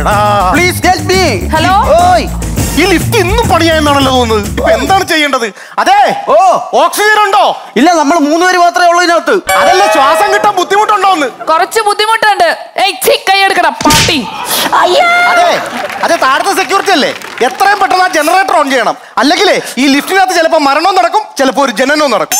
എടാ please help me hello ഓയ് ഈ ലിഫ്റ്റ് ഇന്നും പണിയായെന്നാണല്ലോ തോന്നുന്നത് ഇപ്പൊ എന്താണ് ചെയ്യേണ്ടത് അതെ ഓ ഓക്സിജൻ ഉണ്ടോ ഇല്ല നമ്മൾ മൂന്ന് പേര് മാത്രമേ ഉള്ളൂ ഇതിനകത്ത് അതല്ല ശ്വാസം കിട്ടാൻ ബുദ്ധിമുട്ടുണ്ടോ എന്ന് കുറച്ച് ബുദ്ധിമുട്ടുണ്ട് ഏയ് ഛി, കൈ എടുക്കടാ പാട്ടി അതെ അതെ താഴത്തെ സെക്യൂരിറ്റി അല്ലേ എത്രയും പെട്ടെന്ന് ആ ജനറേറ്റർ ഓൺ ചെയ്യണം അല്ലെങ്കിലേ ഈ ലിഫ്റ്റിനകത്ത് ചിലപ്പോൾ മരണവും നടക്കും ചിലപ്പോൾ ഒരു ജനനവും നടക്കും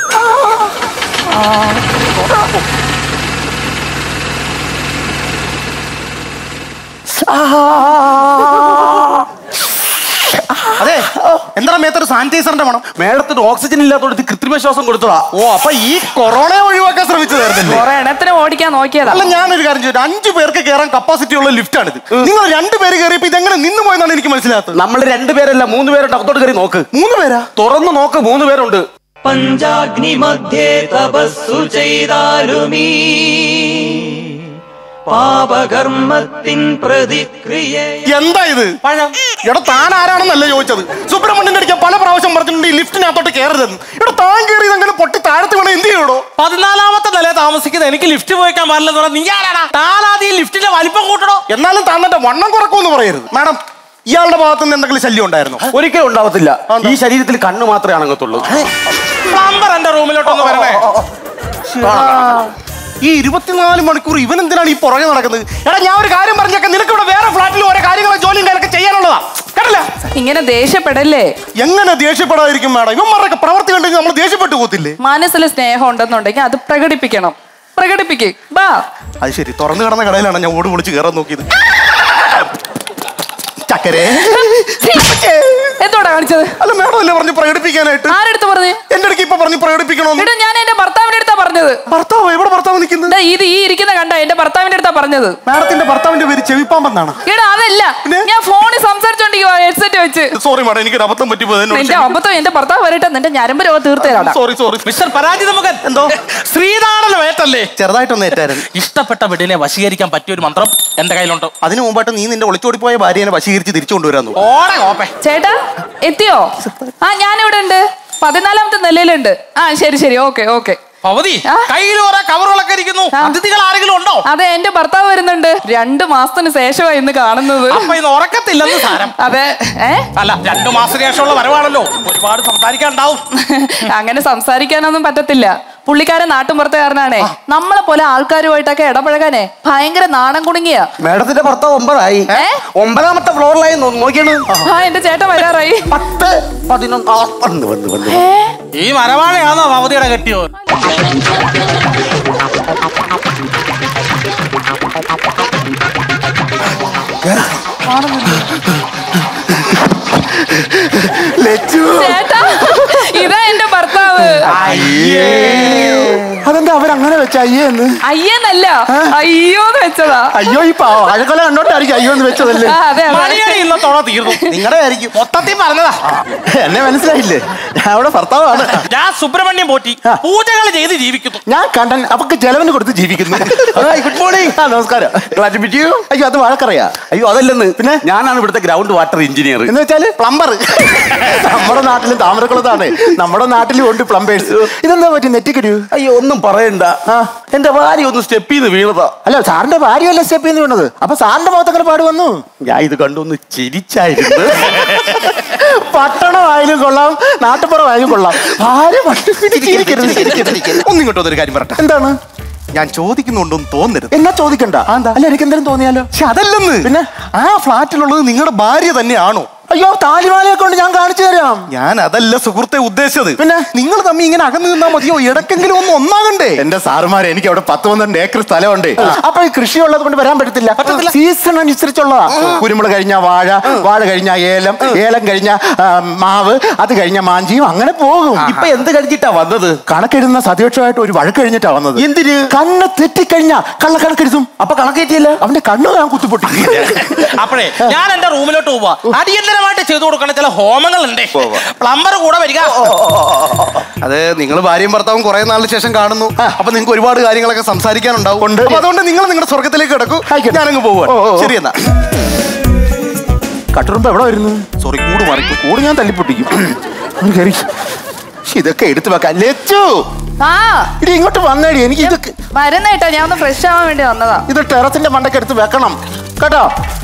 അതെ എന്താണ് മേത്തൊരു സാനിറ്റൈസറിന്റെ മണം മേഡത്തിന് ഓക്സിജൻ ഇല്ലാത്തോണ്ട് ഇത് കൃത്രിമ ശ്വാസം കൊടുത്തതാ ഓ അപ്പൊ ഈ കൊറോണയെ ഒഴിവാക്കാൻ ശ്രമിച്ചതായിരുന്നല്ലേ കൊറേ എണ്ണത്തിന് ഓടിക്കാൻ നോക്കിയതാ അല്ല ഞാനൊരു കാര്യം ചോദിച്ചു അഞ്ചു പേർക്ക് കയറാൻ കപ്പാസിറ്റി ഉള്ള ലിഫ്റ്റ് ആണിത് നിങ്ങൾ രണ്ടുപേര് കയറിയപ്പോ ഇതെങ്ങനെ നിന്ന് പോയെന്നാണ് എനിക്ക് മനസ്സിലാത്തത് നമ്മൾ രണ്ടുപേരല്ല മൂന്ന് പേരുണ്ട് അകത്തോട്ട് കയറി നോക്ക് മൂന്ന് പേരാ തുറന്നു നോക്ക് മൂന്ന് പേരുണ്ട് പഞ്ചാഗ്നിമധ്യേ തപസ്സു ചെയ്താലുമീ പാപകർമ്മത്തിൻ പ്രതിക്രിയ എന്താ ഇത് എടാ താൻ ആരാണെന്നല്ല ചോദിച്ചത് സുബ്രഹ്മണ്യന്റെ അടുക്ക പല പ്രാവശ്യം പറഞ്ഞിട്ടുണ്ട് ഈ ലിഫ്റ്റിനകത്തോട്ട് കയറരുതെന്ന് ഇവിടെ താൻ കയറി ഇതെങ്ങനെ പൊട്ടി താഴത്ത് വേണം എന്ത് ചെയ്യണോ പതിനാലാമത്തെ നില താമസിക്കുന്നത് എനിക്ക് ലിഫ്റ്റ് പോയിക്കാൻ പാടില്ലെന്ന് പറഞ്ഞാൽ നീ ആരാടാ താനാദ്യം ലിഫ്റ്റിന്റെ വലിപ്പം കൂട്ടണോ എന്നാലും താൻ തന്റെ വണ്ണം കുറക്കുമെന്ന് പറയരുത് മാഡം ഇയാളുടെ ഭാഗത്ത് നിന്ന് എന്തെങ്കിലും ശല്യം ഉണ്ടായിരുന്നോ ഒരിക്കലും ഉണ്ടാവത്തില്ല ഈ ശരീരത്തിൽ കണ്ണ് മാത്രമേ അണങ്ങത്തുള്ളൂ പ്ലംബർ എന്റെ റൂമിലോട്ടൊന്ന് വരണേ ഈ ഇരുപത്തിനാല് മണിക്കൂർ ഇവൻ എന്തിനാണ് ഈ പുറകെ നടക്കുന്നത് എടാ ഞാൻ ഒരു കാര്യം പറഞ്ഞേക്കാം നിനക്ക് ഇവിടെ വേറെ ഫ്ലാറ്റിൽ ഓരോ കാര്യങ്ങളും ജോലിയും കാര്യമൊക്കെ ചെയ്യാനുള്ളതാ കേട്ടല്ല ഇങ്ങനെ ദേഷ്യപ്പെടല്ലേ എങ്ങനെ ദേഷ്യപ്പെടാതിരിക്കും മാഡം ഇവന്മാരൊക്കെ പ്രവർത്തി കണ്ടെങ്കിൽ നമ്മൾ ദേഷ്യപ്പെട്ടു പോകത്തില്ലേ മനസ്സിൽ സ്നേഹം ഉണ്ടെന്നുണ്ടെങ്കിൽ അത് പ്രകടിപ്പിക്കണം പ്രകടിപ്പിക്ക് ബാ അത് ശരി തുറന്നു കിടന്ന കടയിലാണ് ഞാൻ ഓട് വിളിച്ച് കയറാൻ നോക്കിയത് ചക്കരേ ഛീ, എന്തോടാ കാണിച്ചത് അല്ല മാഡം അല്ലേ പറഞ്ഞു പ്രകടിപ്പിക്കാനായിട്ട് ആരെടുത്ത് പറഞ്ഞു എന്റെ അടുക്ക് ഇപ്പൊ പറഞ്ഞു പ്രകടിപ്പിക്കണമെന്ന് എടാ ഞാൻ എന്റെ ഭർത്താവിന്റെ അടുത്താ പറഞ്ഞത് ഭർത്താവ് എവിടെ ഭർത്താവ് നിൽക്കുന്നത് ദാ ഇത് ഈ ഇരിക്കുന്ന കണ്ട എന്റെ ഭർത്താവിന്റെ അടുത്താ പറഞ്ഞത് മാഡത്തിന്റെ ഭർത്താവിന്റെ പേര് ചെവിപ്പാമ്പെന്നാണ് എടാ അതല്ല പിന്നെ? ഞാൻ ഫോണിൽ സംസാരിച്ചോണ്ടിരിക്കുവാ ഹെഡ്സെറ്റ് വെച്ച് സോറി മാഡം എനിക്ക് അബദ്ധം പറ്റിപ്പോയത് നിന്റെ അബദ്ധം എന്റെ ഭർത്താവ് വരട്ടെ നിന്റെ ഞരമ്പ് രോഗം തീർത്തേരാടാ സോറി സോറി മിസ്റ്റർ പരാജിത മുഖൻ എന്തോ ശ്രീനാടന വേട്ടല്ലേ ചെറുതായിട്ടൊന്ന് ഏറ്റായിരുന്നു ഇഷ്ടപ്പെട്ട വീടിനെ വശീകരിക്കാൻ പറ്റിയ ഒരു മന്ത്രം എന്റെ കയ്യിലുണ്ട് അതിനു മുമ്പായിട്ട് നീ നിന്റെ ഒളിച്ചോടി പോയ ഭാര്യനെ വശീകരിച്ച് തിരിച്ചു കൊണ്ടുവരാൻ നോക്കും ഓടെ കോപ്പേ ചേട്ടാ എത്തിയോ ആ ഞാനിവിടെ ഉണ്ട് പതിനാലാമത്തെ നിലയിലുണ്ട് ആ ശരി ശരി ഓക്കെ ഓക്കെ ഭവതി ആ? കയ്യിൽ കുറെ കവറുകളൊക്കെ ഇരിക്കുന്നു ആ. അതിഥികൾ ആരെങ്കിലും ഉണ്ടോ അതെ എന്റെ ഭർത്താവ് വരുന്നുണ്ട് രണ്ടു മാസത്തിന് ശേഷമാണ് ഇന്ന് കാണുന്നത് അപ്പൊ ഇന്ന് ഉറക്കത്തില്ലെന്ന് സാരം അതെ ഏ അല്ല രണ്ടു മാസത്തിന് ശേഷമുള്ള വരവാണല്ലോ ഒരുപാട് സംസാരിക്കാൻ ഉണ്ടാവും അങ്ങനെ സംസാരിക്കാനൊന്നും പറ്റത്തില്ല പുള്ളിക്കാരൻ നാട്ടുമ്പുറത്തുകാരനാണേ നമ്മളെ പോലെ ആൾക്കാരുമായിട്ടൊക്കെ ഇടപഴകാനേ ഭയങ്കര നാണം കുണുങ്ങിയ മേഡത്തിന്റെ ഭർത്താവ് ഒമ്പതായി ഏ? ഒമ്പതാമത്തെ ഫ്ലോറിലായി നോ- നോക്കിയാണ് ആ എന്റെ ചേട്ടൻ വരാറായി പത്ത് പതിനൊന്ന് ആ, വന്ന് വന്ന് വന്ന് ഏ ഈ മരവാഴയാണോ ഭവതിയുടെ കെട്ടിയോ ചേട്ടാ ഇതാ എന്റെ ഭർത്താവ് അതെന്താ അവരങ്ങനെ വെച്ച അയ്യേ എന്ന് അയ്യെന്നല്ല അയ്യോന്ന് വെച്ചതാ അയ്യോ ഈ വാഴക്കൊല കണ്ടോട്ടായിരിക്കും അയ്യോ എന്ന് വെച്ചതല്ലേ ആ അതെ അതെ മണിയടി ഇന്നത്തോടെ തീർന്നു നിങ്ങളുടെ ആയിരിക്കും മൊത്തത്തിൽ പറഞ്ഞതാ എന്നെ മനസ്സിലായില്ലേ ഞാൻ അവിടെ ഭർത്താവാണ് ഞാൻ സുബ്രഹ്മണ്യം പോറ്റി പൂജകൾ ചെയ്ത് ജീവിക്കുന്നു ഞാൻ കണ്ടൻ അവക്ക് ചെലവിന് കൊടുത്ത് ജീവിക്കുന്നു ഗുഡ് മോർണിംഗ് ആ നമസ്കാരം Glad to meet you. അയ്യോ അത് വഴക്കറിയാ അയ്യോ അതല്ലെന്ന് പിന്നെ ഞാനാണ് ഇവിടുത്തെ ഗ്രൗണ്ട് വാട്ടർ എഞ്ചിനീയർ എന്ന് വെച്ചാല് പ്ലംബർ നമ്മുടെ നാട്ടിലും താമരക്കുളത്താണ് നമ്മുടെ നാട്ടിലും ഉണ്ട് പ്ലംബേഴ്സ് ഇതെന്താ പറ്റി നെറ്റിക്കരു അയ്യോ ഒന്നും പറയണ്ട എന്റെ ഭാര്യ ഒന്ന് സ്റ്റെപ്പ് ചെയ്ത് വീണതാ അല്ല സാറിന്റെ ഭാര്യയല്ലേ സ്റ്റെപ്പ് ചെയ്ത് വീണത് അപ്പൊ സാറിന്റെ മുഖത്ത് അങ്ങനെ പാട് വന്നു ഞാൻ ഇത് കണ്ടൊന്ന് ചിരിച്ചായിരുന്നു പട്ടണമായാലും കൊള്ളാം നാട്ടുപുറമായാലും കൊള്ളാം ഭാര്യ ഒന്നിങ്ങോട്ടോ ഒരു കാര്യം പറട്ടെ എന്താണ് ഞാൻ ചോദിക്കുന്നുണ്ടെന്ന് തോന്നരുത് എന്നാ ചോദിക്കണ്ട അല്ല എനിക്ക് എന്തെങ്കിലും തോന്നിയാലോ പക്ഷെ അതല്ലെന്ന് പിന്നെ ആ ഫ്ലാറ്റിലുള്ളത് നിങ്ങളുടെ ഭാര്യ തന്നെയാണോ അയ്യോ താലിമാലയെ കൊണ്ട് ഞാൻ കാണിച്ചു തരാം ഞാൻ അതല്ല സുഹൃത്തെ ഉദ്ദേശിച്ചത് പിന്നെ നിങ്ങൾ തമ്മി ഇങ്ങനെ അകന്നു നിന്നാ മതിയോ ഇടക്കെങ്കിലും ഒന്ന് ഒന്നാകണ്ടേ എന്റെ സാറുമാരെ എനിക്ക് അവിടെ പത്ത് പന്ത്രണ്ട് ഏക്കർ സ്ഥലമുണ്ട് അപ്പൊ ഈ കൃഷി ഉള്ളത് കൊണ്ട് വരാൻ പറ്റത്തില്ല പറ്റത്തില്ല സീസൺ അനുസരിച്ചുള്ളതാ കുരുമുളക് കഴിഞ്ഞ വാഴ വാഴ കഴിഞ്ഞ ഏലം ഏലം കഴിഞ്ഞ ആ, മാവ് അത് കഴിഞ്ഞ മാഞ്ചിയും അങ്ങനെ പോകും ഇപ്പൊ എന്ത് കഴിച്ചിട്ടാ വന്നത് കണക്കെഴുതുന്ന സതീക്ഷമായിട്ട് ഒരു വഴക്ക് കഴിഞ്ഞിട്ടാ വന്നത് എന്തിന് കണ്ണ് തെറ്റിക്കഴിഞ്ഞ കള്ള കണക്കെഴുതും അപ്പൊ കണക്കേറ്റിയല്ല അവന്റെ കണ്ണു ഞാൻ കുത്തിപ്പൊട്ടി അപ്പോഴേ ഞാൻ എന്റെ റൂമിലോട്ട് പോവാ അടിയന്തരമായിട്ട് ചെയ്തു കൊടുക്കണ ചില ഹോമങ്ങൾ ഉണ്ട് പ്ലംബർ കൂടെ വരിക അത് നിങ്ങൾ ഭാര്യയും ഭർത്താവും കുറെ നാളിന് ശേഷം കാണുന്നു അപ്പൊ നിങ്ങൾക്ക് ഒരുപാട് കാര്യങ്ങളൊക്കെ സംസാരിക്കാനുണ്ടാവും അപ്പൊ അതുകൊണ്ട് നിങ്ങൾ നിങ്ങളുടെ സ്വർഗത്തിലേക്ക് കിടക്കൂ ഞാനങ്ങ് പോവാ ശരി എന്നാ കട്ടുറുമ്പ് എവിടെ വരുന്നു സോറി കൂട് മറിക്കും കൂട് ഞാൻ തല്ലിപ്പൊട്ടിക്കും ഒന്ന് കേറി. ശ്ശി, ഇതൊക്കെ എടുത്തു വെക്കാം ലച്ചു ആ ഇടി ഇങ്ങോട്ട് വന്നേടി എനിക്ക് ഇതൊക്കെ വരുന്നേട്ടാ ഞാൻ ഒന്ന് ഫ്രഷ് ആവാൻ വേണ്ടി വന്നതാ ഇത് ടെറസിന്റെ മണ്ടയ്ക്ക് എടുത്ത് വെക്കണം കേട്ടോ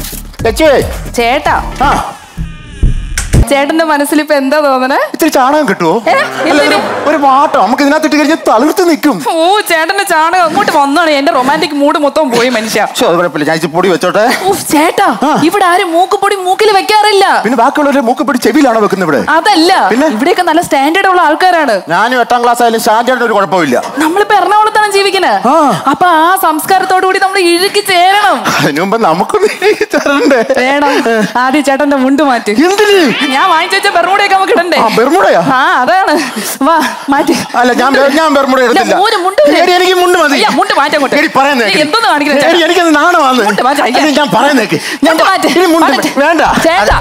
ലച്ചുവേ ചേട്ടാ ആ ചേട്ടന്റെ മനസ്സിൽ ഇപ്പൊ എന്താ തോന്നണേ ഇത്തിരി ചാണകം കിട്ടുമോ ഏ, അല്ല എന്തിന്? ഒരു- ഒരു വാട്ടം നമുക്ക് ഇതിനകത്ത് ഇട്ട് കഴിഞ്ഞാൽ തളിർത്ത് നിൽക്കും ഓ ചേട്ടന്റെ ചാണകം അങ്ങോട്ട് വന്നാണ് എന്റെ റൊമാൻറ്റിക് മൂഡ് മൊത്തം പോയി മനുഷ്യ പക്ഷെ അത് കുഴപ്പമില്ല ഞാൻ ഇച്ചിരി പൊടി വെച്ചോട്ടെ ഓ ചേട്ടാ ആ. ഇവിടെ ആരും മൂക്കുപൊടി മൂക്കിൽ വെക്കാറില്ല പിന്നെ ബാക്കിയുള്ളവരെ മൂക്ക് പിടി ചെവിയിലാണോ വെക്കുന്നത് ഇവിടെ അതല്ല പിന്നെ? ഇവിടെയൊക്കെ നല്ല സ്റ്റാൻഡേർഡ് ഉള്ള ആൾക്കാരാണ് ഞാനും എട്ടാം ക്ലാസ് ആയാലും സ്റ്റാൻഡേർഡിന് ഒരു കുഴപ്പമില്ല നമ്മളിപ്പോ എറണാകുളത്താണ് ജീവിക്കുന്നത് ആ. അപ്പൊ ആ സംസ്കാരത്തോടു കൂടി നമ്മൾ ഇഴുക്കി ചേരണം അതിനു മുമ്പ് നമുക്കൊന്ന് തരണ്ടേ വേണം ആദ്യം ചേട്ടന്റെ മുണ്ട് മാറ്റി എന്തിന് ഞാൻ വാങ്ങിച്ചു വെച്ച ബെർമൂടയൊക്കെ നമുക്ക് ഇടണ്ടേ ആ ബെർമുടയാ ആ അതാണ് വാ മാറ്റി അല്ല ഞാൻ ബെ- ഞാൻ ബെർമുട എടുത്തില്ല ഇല്ല, മൂന്ന് മുണ്ട് വരെ. എടി, എനിക്ക് മുണ്ട് മതി അയ്യ, മുണ്ട് മാറ്റി അങ്ങോട്ട്. എടി, പറയുന്നത് നീ കേക്ക്. എന്തോന്ന് കാണിക്കുന്നെ എടി, ചേട്ടാ? എനിക്കത് നാണമാണ് മുണ്ട് മാറ്റി, അയ്യ. ഞാൻ പറയുന്നേക്ക് ഞാൻ മുണ്ട് മാറ്റി. ഇനി മുണ്ട് മാറ്റി. വേണ്ട ചേട്ടാ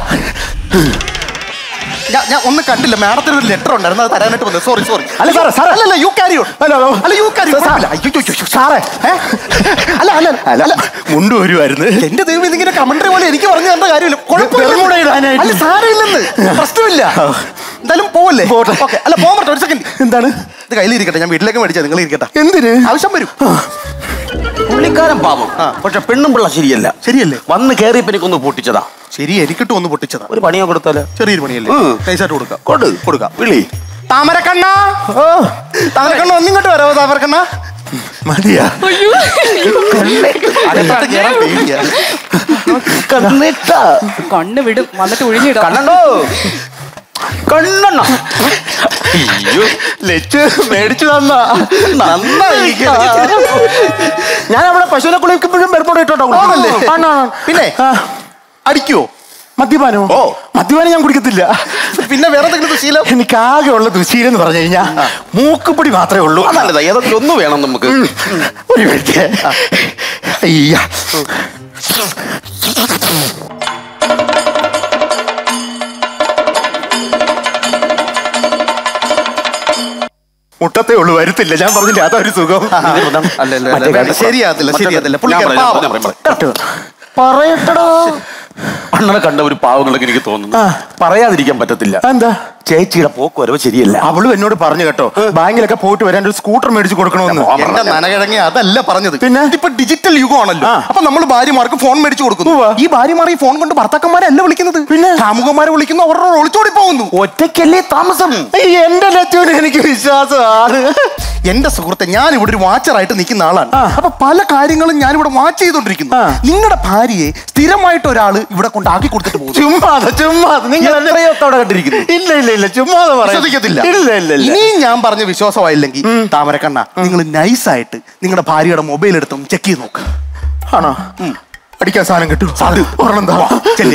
ഞാൻ ഞാൻ ഒന്നും കണ്ടില്ല മാഡത്തിന് ഒരു ലെറ്റർ ഉണ്ടായിരുന്നു അത് തരാനായിട്ട് വന്നത് സോറി സോറി അല്ല സാറേ സാറേ അല്ലല്ല യു ക്യാരി ഓൺ അല്ല അല്ല, അല്ല യു ക്യാരി സാ- സാറേ, അയ്യോ, അയ്യോ, അയ്യോ, സാറേ ഏ? അല്ല അല്ല അല്ല അല്ല മുണ്ട് വരുമായിരുന്നു എന്റെ ദൈവം ഇതിങ്ങനെ കമന്ററി പോലെ എനിക്ക് പറഞ്ഞു തരേണ്ട കാര്യമില്ല ബെർമുഡ ഇടാനായിട്ട്. അല്ല സാരമില്ലെന്ന് പ്രശ്നമില്ല എന്തായാലും പോവല്ലേ പോട്ടെ. ഓക്കെ അല്ല പോകാൻ പറ്റും ഒരു സെക്കൻഡ് എന്താണ് ഇത് കയ്യിലിരിക്കട്ടെ ഞാൻ വീട്ടിലേക്ക് മേടിച്ചാ നിങ്ങൾ ഇരിക്കട്ടെ എന്തിന് ആവശ്യം വരും പുള്ളിക്കാരൻ പാവം പക്ഷെ പെണ്ണും പിള്ള ശരിയല്ല ശരിയല്ലേ വന്ന് കയറിയപ്പോ എനിക്കൊന്ന് പൊട്ടിച്ചതാ ശരി എനിക്കിട്ട് ഒന്ന് പൊട്ടിച്ചതാ ഒരു പണിയോ കൊടുത്താലോ ചെറിയൊരു പണിയല്ലേ ഉം. നൈസായിട്ട് കൊടുക്കാം കൊടു കൊടുക്കാം വിളി താമരക്കണ്ണ ഓ താമരക്കണ്ണ ഒന്നിങ്ങോട്ട് വരാമോ താമരക്കണ്ണ മതിയാ അകത്തോട്ട് കേറാൻ പേടിയാ. കണ്ണിട്ട കണ്ണ് വിടും വന്നിട്ട് ഒഴിഞ്ഞിടാം കണ്ണണ്ടോ കണ്ണെണ്ണ അയ്യോ ലച്ച് മേടിച്ചു തന്ന നന്നായി ഞാൻ അവിടെ പശുവിനെ കുളിക്കുമ്പോഴും ബെർമുട ഇട്ടോട്ടോ ആണല്ലേ? പിന്നെ അടിക്കുവോ മദ്യപാനോ ഓ. മദ്യപാനം ഞാൻ കുടിക്കത്തില്ല പിന്നെ വേറെ എന്തെങ്കിലും ശീലം എനിക്ക് ആകെ ഉള്ള ദുശീലം എന്ന് പറഞ്ഞു കഴിഞ്ഞാൽ മൂക്കുപൊടി മാത്രമേ ഉള്ളൂ നല്ലതാ ഏതൊക്കെ ഒന്ന് വേണം നമുക്ക് ഒരു മിനിറ്റ് അയ്യ മുട്ടത്തേ ഉള്ളൂ വരുത്തില്ല ഞാൻ പറഞ്ഞില്ല അതൊരു സുഖം മറ്റേ വേണ്ട, ശരിയാകത്തില്ല ശരിയാകത്തില്ല പുള്ളിക്കാരൻ പാവം. പറയട്ടടോ അണ്ണനെ കണ്ട ഒരു പാവങ്ങളൊക്കെ എനിക്ക് തോന്നുന്നു ആ. പറയാതിരിക്കാൻ പറ്റത്തില്ല എന്താ ചേച്ചിയുടെ പോക്ക് വരവ് ശരിയല്ല അവളും എന്നോട് പറഞ്ഞു കേട്ടോ ബാങ്കിലൊക്കെ പോയിട്ട് വരാൻ ഒരു സ്കൂട്ടർ മേടിച്ച് കൊടുക്കണമെന്ന് എന്റെ നനകിഴങ്ങി അതല്ല പറഞ്ഞത് പിന്നെ? ഇപ്പൊ ഡിജിറ്റൽ യുഗമാണല്ലോ ആ. അപ്പൊ നമ്മൾ ഭാര്യമാർക്ക് ഫോൺ മേടിച്ചു കൊടുക്കുന്നു ഉവ്വ. ഈ ഭാര്യമാർ ഈ ഫോൺ കൊണ്ട് ഭർത്താക്കന്മാരല്ല വിളിക്കുന്നത് പിന്നെ? കാമുകന്മാരെ വിളിക്കുന്നു അവരുടെ ഒളിച്ചോടി പോകുന്നു ഒറ്റയ്ക്കല്ലേ താമസം അയ്യ, എന്റെ ലച്ചുവിന് എനിക്ക് വിശ്വാസമാണ് എന്റെ സുഹൃത്തെ ഞാൻ ഇവിടെ ഒരു വാച്ചറായിട്ട് നിൽക്കുന്ന ആളാണ് ആ. അപ്പൊ പല കാര്യങ്ങളും ഞാൻ ഇവിടെ വാച്ച് ചെയ്തോണ്ടിരിക്കുന്നു ആ. നിങ്ങളുടെ ഭാര്യയെ സ്ഥിരമായിട്ട് ഒരാള് ഇവിടെ കൊണ്ടാക്കി കൊടുത്തിട്ട് പോകുന്നു ചുമ്മാതെ ചുമ്മാതെ നിങ്ങൾ എന്നെ- എത്രയൊക്കെ കണ്ടിരിക്കുന്നു ഇല്ല ഇല്ല ഇല്ല ചുമ്മാതെ പറയാം വിശ്വസിക്കത്തില്ല ഇല്ല ഇല്ല ഇല്ല ഇനിയും ഞാൻ പറഞ്ഞ വിശ്വാസമായില്ലെങ്കിൽ താമരക്കണ്ണ നിങ്ങൾ നൈസായിട്ട് നിങ്ങളുടെ ഭാര്യയുടെ മൊബൈൽ എടുത്തും ചെക്ക് ചെയ്ത് നോക്ക് ആണോ അടിക്കാൻ സാധനം കിട്ടും ഒരെണ്ണം താ.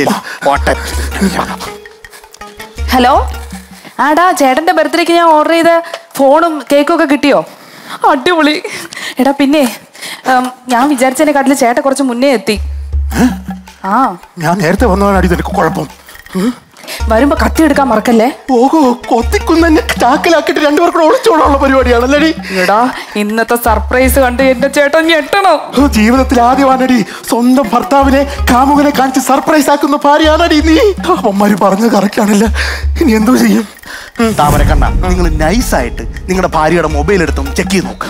ഹലോ ആടാ ചേട്ടന്റെ ബർത്ത്ഡേക്ക് ഞാൻ ഓർഡർ ചെയ്ത ഫോണും കേക്കും ഒക്കെ കിട്ടിയോ അടിപൊളി എടാ പിന്നെ ഉം, ഞാൻ വിചാരിച്ചതിനെക്കാട്ടിൽ ചേട്ടൻ കുറച്ച് മുന്നേ എത്തി ആ ഞാൻ നേരത്തെ വന്നതാണ് നിനക്ക് കുഴപ്പം വരുമ്പോ കത്തി എടുക്കാൻ മറക്കല്ലേ ഓഹോ കൊത്തിക്കുന്നെ ചാക്കിലാക്കിട്ട് രണ്ടുപേർക്കും ഒളിച്ചോടാനുള്ള പരിപാടിയാണല്ലേ എടാ ഇന്നത്തെ സർപ്രൈസ് കണ്ട് എന്റെ ചേട്ടൻ ഞെട്ടണം ജീവിതത്തിൽ ആദ്യമാണടി സ്വന്തം ഭർത്താവിനെ കാമുകനെ കാണിച്ച് സർപ്രൈസ് ആക്കുന്ന ഭാര്യയാണടി നീ അമ്മമാര് പറഞ്ഞത് കറക്റ്റ് ആണല്ലോ ഇനി എന്തോ ചെയ്യും താമരക്കണ്ണ നിങ്ങൾ നൈസായിട്ട് നിങ്ങളുടെ ഭാര്യയുടെ മൊബൈൽ എടുത്തും ചെക്ക് ചെയ്ത് നോക്ക്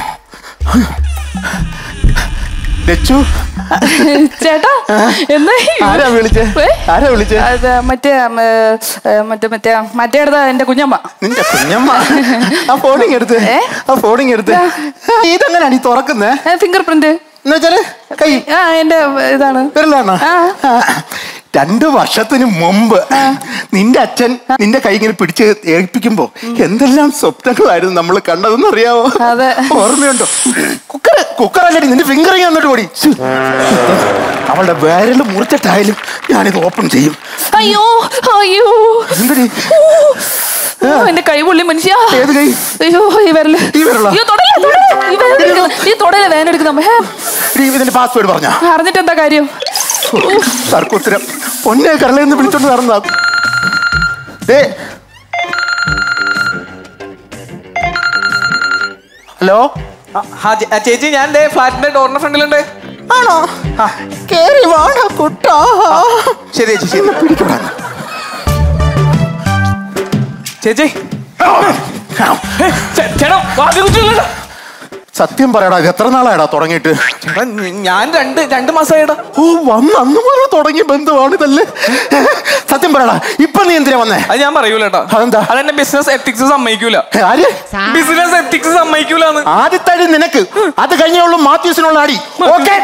ലച്ചു ചേട്ടാ എന്നാ ആരാ വിളിച്ചേ ഏ? ആരാ വിളിച്ചേ അത് മറ്റേ ഉം, ഏ, മറ്റേ മറ്റേ മറ്റേ അടുത്ത എന്റെ കുഞ്ഞമ്മ നിന്റെ കുഞ്ഞമ്മ ആ ഫോണിങ് എടുത്ത് ഏ? ആ ഫോണിങ് എടുത്ത് ഇതെങ്ങനെയാണ് ഈ തുറക്കുന്നേ ഫിംഗർ പ്രിന്റ് എന്ന് വെച്ചാല് കൈ ആ എന്റെ ഇതാണ് വരലാണോ ആ. രണ്ടു വർഷത്തിന് മുമ്പ് നിന്റെ അച്ഛൻ നിന്റെ കൈ ഇങ്ങനെ പിടിച്ച് ഏൽപ്പിക്കുമ്പോ എന്തെല്ലാം സ്വപ്നങ്ങളായിരുന്നു നമ്മൾ കണ്ടതെന്ന് അറിയാവോ അതെ. ഓർമ്മയുണ്ടോ കുക്കർ കുക്കർ അല്ലടി നിന്റെ ഫിംഗറിങ് വന്നിട്ട് കൂടി അവളുടെ വിരൽ മുറിച്ചിട്ടായാലും ഞാനിത് ഓപ്പൺ ചെയ്യും അയ്യോ അയ്യോ എന്തടി ഓ, എന്റെ കൈ പൊള്ളി മനുഷ്യ ഏത് കൈ അയ്യോ ഈ വിരല് ഈ വിരലാ? അയ്യോ തൊടല്ലേ തൊടല്ലേ ഈ വേദന എടുക്കുന്ന- ഈ തൊടയിലെ വേദന എടുക്കുന്ന ഹേ, എടീ, ഇതിന്റെ പാസ്വേഡ് പറഞ്ഞ അറിഞ്ഞിട്ട് എന്താ കാര്യം തർക്കുത്തരം പൊന്നെ കരളെന്ന് വിളിച്ചോണ്ട് നടന്നാ ദേ ഹലോ ചേച്ചി ഞാൻ ദേ ഫ്ലാറ്റിന്റെ ഡോറിന്റെ ഫ്രണ്ടിലുണ്ട് ആണോ കേറി വാടാ കുട്ടാ ശരി ചേച്ചി ശരി എന്നെ പിടിക്കടാ ചേച്ചി ചേ- ചേട്ടാ വാതിൽ കുറ്റിയില്ലല്ലോ. സത്യം പറയടാ ഇത് എത്ര നാളായടാ തുടങ്ങിയിട്ട് എടാ, ഞാൻ രണ്ട് രണ്ട് മാസമായിടാ ഓ വന്ന് അന്ന് മുതൽ തുടങ്ങിയ ബന്ധമാണ് ഇതല്ലേ സത്യം പറയടാ ഇപ്പൊ നീ എന്തിനാ വന്നേ അത് ഞാൻ പറയൂലേട്ടാ അതെന്താ? അതെന്റെ ബിസിനസ് എത്തിക്സ് സമ്മതിക്കൂല ആര് ബിസിനസ് എത്തിക്സ് സമ്മതിക്കൂലെന്ന് ആദ്യത്തെ അടി നിനക്ക് അത് കഴിഞ്ഞുള്ളൂ മാത്യൂസിനുള്ള അടി ഓക്കെ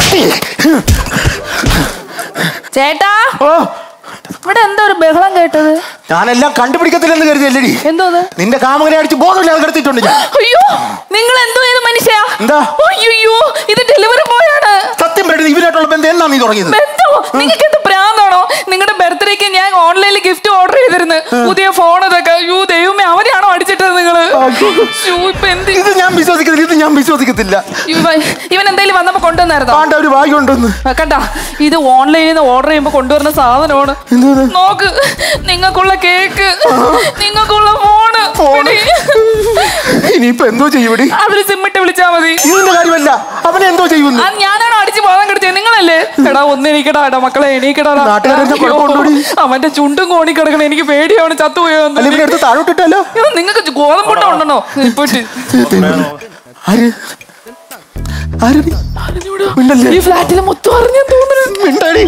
ചേട്ടാ ഓ ഇവിടെ എന്താ ഒരു ബഹളം കേട്ടത് ഞാനെല്ലാം കണ്ടുപിടിക്കത്തില്ലെന്ന് കരുതിയല്ലേടി എന്തോന്ന് നിന്റെ കാമുകനെ അടിച്ച് ബോധമില്ലാതെ കിടത്തിയിട്ടുണ്ട് ഞാൻ അയ്യോ നിങ്ങൾ എന്തോ ഇത് മനുഷ്യ എന്താ? അയ്യോ ഇത് ഡെലിവറി ബോയാണ് സത്യം പറയുന്നത് ഇവരായിട്ടുള്ള ബന്ധം എന്നാ നീ തുടങ്ങിയത് ബന്ധോ നിങ്ങൾക്ക് എന്ത് പ്രാന്താണോ നിങ്ങളുടെ ബർത്ത്ഡേക്ക് ഞാൻ ഓൺലൈനിൽ ഗിഫ്റ്റ് ഓർഡർ ചെയ്തിരുന്നു പുതിയ ഫോൺ ഇതൊക്കെ അയ്യോ ദൈവമേ അവരെയാണോ അടിച്ചിട്ടത് നിങ്ങള് അയ്യോ, ഇപ്പൊ എന്ത് ഇത് ഞാൻ വിശ്വസിക്കത്തില്ല ഇത് ഞാൻ വിശ്വസിക്കത്തില്ല ഇവൻ ഇവൻ എന്തായാലും വന്നപ്പോ കൊണ്ടുവന്നായിരുന്നോ ആണ്ട ഒരു ഭാഗ്യം ഉണ്ടെന്ന് കണ്ട ഇത് ഓൺലൈനിൽ നിന്ന് ഓർഡർ ചെയ്യുമ്പോ കൊണ്ടുവരുന്ന സാധനമാണ് എന്തോന്ന്? നോക്ക് നിങ്ങൾക്കുള്ള കേക്ക് നിങ്ങൾക്കുള്ള ഫോണ് ഫോണ്? ഇനിയിപ്പോ എന്തോ ചെയ്യൂടി അതിൽ സിമ്മിട്ട് വിളിച്ചാ മതി ഇതിന്റെ കാര്യമല്ല അവനെ എന്തോ ചെയ്യുന്നു ആ ഞാനാണോ അടിച്ച് ബോധം കെടുത്തിയത് നിങ്ങളല്ലേ എടാ ഒന്ന് എണീക്കടാ എടാ മക്കളെ എണീക്കടാ നാട്ടുകാരെന്നെ അയ്യോ, കുഴപ്പമുണ്ടോടി? അവന്റെ ചുണ്ടും കോണി കിടക്കണം എനിക്ക് പേടിയാണ് ചത്തുപോയോ അല്ല ഇവനെ എടുത്ത് താഴോട്ടിട്ടല്ലോ നിങ്ങൾക്ക് ഗോതമ്പുണ്ട ഉണ്ടോ ഇപ്പോട്ട് ആര് ആര് നീ? മിണ്ടല്ലേ? ഈ ഫ്ലാറ്റിൽ മൊത്തം അറിഞ്ഞു തോന്നുന്നു മിണ്ടാടി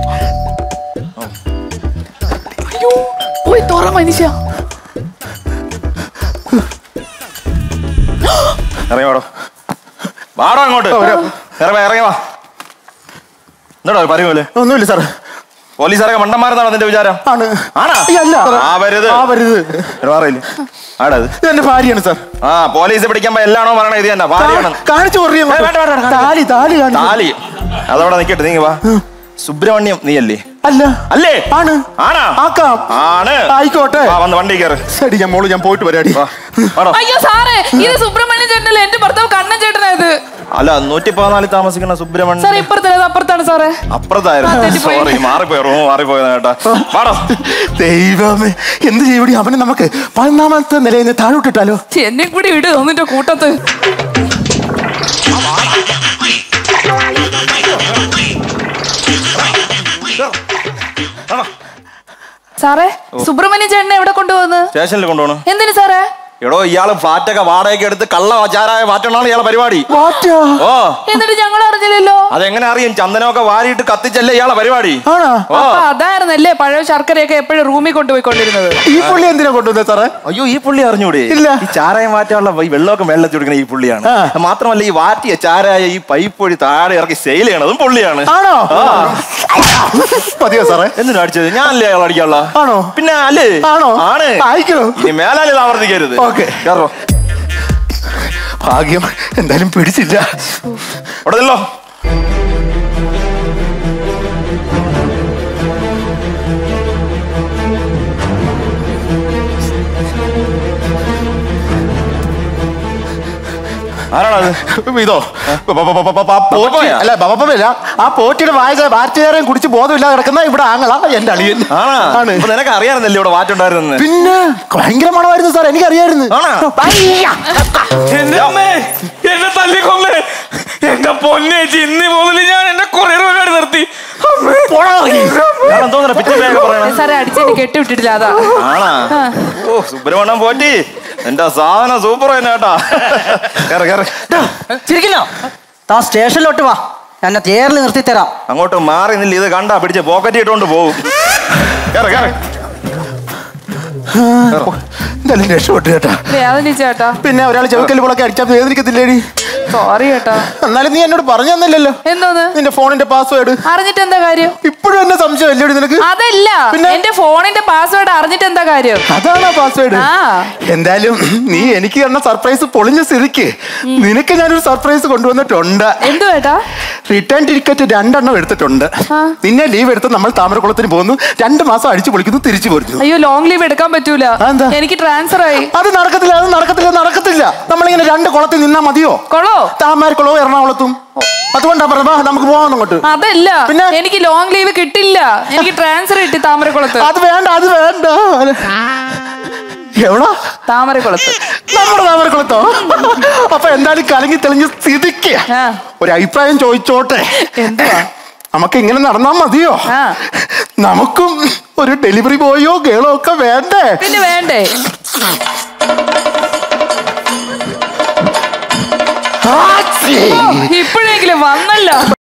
അയ്യോ പോയി തുറ മനുഷ്യ ഇറങ്ങി വാടോ വാടോ അങ്ങോട്ട് ഇറങ്ങി ഇറങ്ങി വാ എന്താടോ പറയുമല്ലേ ഒന്നുമില്ല സാർ പോലീസുകാരൊക്കെ മണ്ടന്മാരെന്നാണോ നിന്റെ വിചാരം ആണ് ആണോ? ഏയ്, അല്ല ആവരുത്. ആവരുത് മാറിയില്ലേ ആടാ ഇത് ഇത് എന്റെ ഭാര്യയാണ് സാർ ആ പോലീസ് പിടിക്കുമ്പോ എല്ലാണോ പറയണത് ഇത് തന്നെ ഭാര്യയാണ് കാണിച്ചു ഏയ്, വേണ്ട, വേണ്ട, വേണ്ട, കാണിച്ച്. താലി താലി കാണിച്ചു താലി അതവിടെ നിക്കട്ടെ നീ വാ സുബ്രഹ്മണ്യം നീയല്ലേ അല്ല അല്ലേ ആണ് ആണാ ആക്കാം ആണ് ആയിക്കോട്ടെ വാ വന്ന് വണ്ടി കയറ് ശരി ഞാൻ മോള് ഞാൻ പോയിട്ട് വരാടി വാ വാടോ അയ്യോ സാറേ ഇത് സുബ്രഹ്മണ്യ ചേട്ടനല്ലേ എന്റെ ഭർത്താവ് കണ്ണൻ ചേട്ടനായത് അല്ല നൂറ്റി പതിനാലിൽ താമസിക്കുന്ന സാറേ സുബ്രഹ്മണ്യം ഇപ്പുറത്തല്ലേ അപ്പുറത്താണ് സാറേ ആ, അപ്പുറത്തായിരുന്നു തെറ്റിപ്പോയി. സോറി മാറിപ്പോയി റൂം മാറിപ്പോയത് കേട്ടാ വാടോ ദൈവമേ എന്ത് ചെയ്യൂടി അവനെ നമുക്ക് പതിനാമത്തെ നിലയിൽ നിന്ന് താഴോട്ടിട്ടാലോ എന്നെ കൂടി ഇട് ഒന്നിന്റെ കൂട്ടത്ത് സാറേ സുബ്രഹ്മണ്യ ചേട്ടനെ എവിടെ കൊണ്ടുപോകുന്നു സ്റ്റേഷനിൽ കൊണ്ടുപോകണം എന്തിനു സാറേ എടോ ഇയാള് ഫ്ലാറ്റൊക്കെ വാടകയ്ക്ക് എടുത്ത് കള്ള ചാരായ മാറ്റണമാണ് ഇയാളെ പരിപാടി മാറ്റാ ഓ എന്നിട്ട് ഞങ്ങൾ അറിഞ്ഞില്ലല്ലോ അതെങ്ങനെ അറിയും ചന്ദനമൊക്കെ വാരിയിട്ട് കത്തിച്ചല്ലേ ഇയാളെ പരിപാടി ആണോ ഓ അപ്പൊ അതായിരുന്നല്ലേ പഴയ ശർക്കരയൊക്കെ എപ്പോഴും റൂമിൽ കൊണ്ടുപോയിക്കൊണ്ടിരുന്നത് ഈ പുള്ളി എന്തിനാ കൊണ്ടുവന്നത് സാറേ അയ്യോ ഈ പുള്ളി അറിഞ്ഞൂടെ ഇല്ല. ഈ ചാരായം മാറ്റാനുള്ള ഈ വെള്ളമൊക്കെ വെള്ളത്തിൽ കൊടുക്കുന്ന ഈ പുള്ളിയാണ് ആ. മാത്രമല്ല ഈ വാറ്റിയ ചാരായ ഈ പൈപ്പ് വഴി താഴെ ഇറക്കി സെയിൽ ചെയ്യണതും പുള്ളിയാണ് ആണോ ആ. മതിയോ സാറേ എന്തിനാ അടിച്ചത് ഞാനല്ലേ അയാൾ അടിക്കാനുള്ള ആണോ? പിന്നെ അല്ലേ ആണോ ആണ് ആയിക്കോ ഇനി മേലാലിൽ ആവർത്തിക്കരുത് ഓക്കേ. കേറോ ഭാഗ്യം എന്തായാലും പിടിച്ചില്ല അവിടെ നില്ലോ ആരാണത് ഇതോ പ- പ- പ- പ- പ- പോറ്റി ബപ്പപ്പയാ? അല്ല ബപ്പപ്പല്ല ആ പോറ്റിയുടെ വായിച്ച വാറ്റുകാരൻ കുടിച്ച് ബോധമില്ലാതെ കിടക്കുന്ന ഇവിടെ ആങ്ങളാ എന്റെ അളിയൻ ആണാ ആണ് അപ്പൊ നിനക്ക് അറിയാറുന്നല്ലേ ഇവിടെ മാറ്റുണ്ടായിരുന്നു പിന്നെ ഭയങ്കര മണമായിരുന്നു സാർ എനിക്കറിയായിരുന്നു ആണാ? എന്റെ അമ്മേ എന്നെ തല്ലിക്കൊന്ന് എന്റെ പൊന്നേച്ചി ഇന്ന് മുതൽ ഞാൻ എന്റെ കൊറിയർ പരിപാടി നിർത്തി അമ്മേ. ഞാൻ എന്തോന്നാ പിറ്റേ ബാഗ് പറയണ സാറേ അടിച്ചെന്നെ കെട്ടിവിട്ടിട്ടില്ല അതാ ആണാ ഓ സുബ്രഹ്മണ്യം പോറ്റി എന്റെ സാധനം സൂപ്പർ തന്നെ കേട്ടാ കേറ് കേറ് ചിരിക്കില്ല താ സ്റ്റേഷനിലോട്ട് വാ എന്നെ തേരിൽ നിർത്തി തരാം അങ്ങോട്ട് മാറി നില്ല ഇത് കണ്ടാ പിടിച്ച് പോക്കറ്റ് ഇട്ടുകൊണ്ട് പോകും കേറ് കേറ് എന്തായാലും രക്ഷപ്പെട്ടു കേട്ടാ വേദനിച്ചേട്ടാ പിന്നെ ഒരാൾ ചെവുക്കൽ പോളൊക്കെ അടിച്ചാൽ വേദനിക്കത്തില്ലേടി സോറി കേട്ടാ എന്നാലും നീ എന്നോട് പറഞ്ഞു തന്നില്ലല്ലോ എന്തോന്ന് നിന്റെ ഫോണിന്റെ പാസ്വേഡ് അറിഞ്ഞിട്ട് എന്താ കാര്യം ഇപ്പോഴും എന്നെ സംശയം അല്ലേടി നിനക്ക് അതല്ല പിന്നെ? എന്റെ ഫോണിന്റെ പാസ്വേഡ് അറിഞ്ഞിട്ട് എന്താ കാര്യം അതാണ് ആ പാസ്വേഡ് ആ. എന്തായാലും നീ എനിക്ക് തന്ന സർപ്രൈസ് പൊളിഞ്ഞ സ്ഥിതിക്ക് നിനക്ക് ഞാനൊരു സർപ്രൈസ് കൊണ്ടുവന്നിട്ടുണ്ട് എന്തു കേട്ടാ റിട്ടേൺ ടിക്കറ്റ് രണ്ടെണ്ണം എടുത്തിട്ടുണ്ട് ആ. നിന്നെ ലീവ് എടുത്ത് നമ്മൾ താമരക്കുളത്തിന് പോകുന്നു രണ്ട് മാസം അടിച്ചു പൊളിക്കുന്നു തിരിച്ചു പോരുന്നു അയ്യോ ലോങ് ലീവ് എടുക്കാൻ പറ്റൂല അതെന്താ? എനിക്ക് ട്രാൻസ്ഫർ ആയി അത് നടക്കത്തില്ല അത് നടക്കത്തില്ല നടക്കത്തില്ല നമ്മളിങ്ങനെ രണ്ട് കുളത്തിൽ നിന്നാ മതിയോ കൊളോ താമരക്കുളവും എറണാകുളത്തും അതുകൊണ്ടാ പറഞ്ഞ വാ നമുക്ക് പോവാം അങ്ങോട്ട് അതല്ല പിന്നെ? എനിക്ക് ലോങ് ലീവ് കിട്ടില്ല എനിക്ക് ട്രാൻസ്ഫർ കിട്ടി താമരക്കുളത്ത് അത് വേണ്ട അത് വേണ്ട എവിടാ താമരക്കുളത്ത് നമ്മുടെ താമരക്കുളത്തോ അപ്പൊ എന്തായാലും കലങ്ങി തെളിഞ്ഞ് സ്ഥിതിക്ക് ആ. ഒരു അഭിപ്രായം ചോദിച്ചോട്ടെ എന്തുവാ നമുക്ക് ഇങ്ങനെ നടന്നാ മതിയോ ആ. നമുക്കും ഒരു ഡെലിവറി ബോയോ ഗേളോ ഒക്കെ വേണ്ടേ പിന്നെ വേണ്ടേ ഇപ്പോഴെങ്കിലും വന്നല്ലോ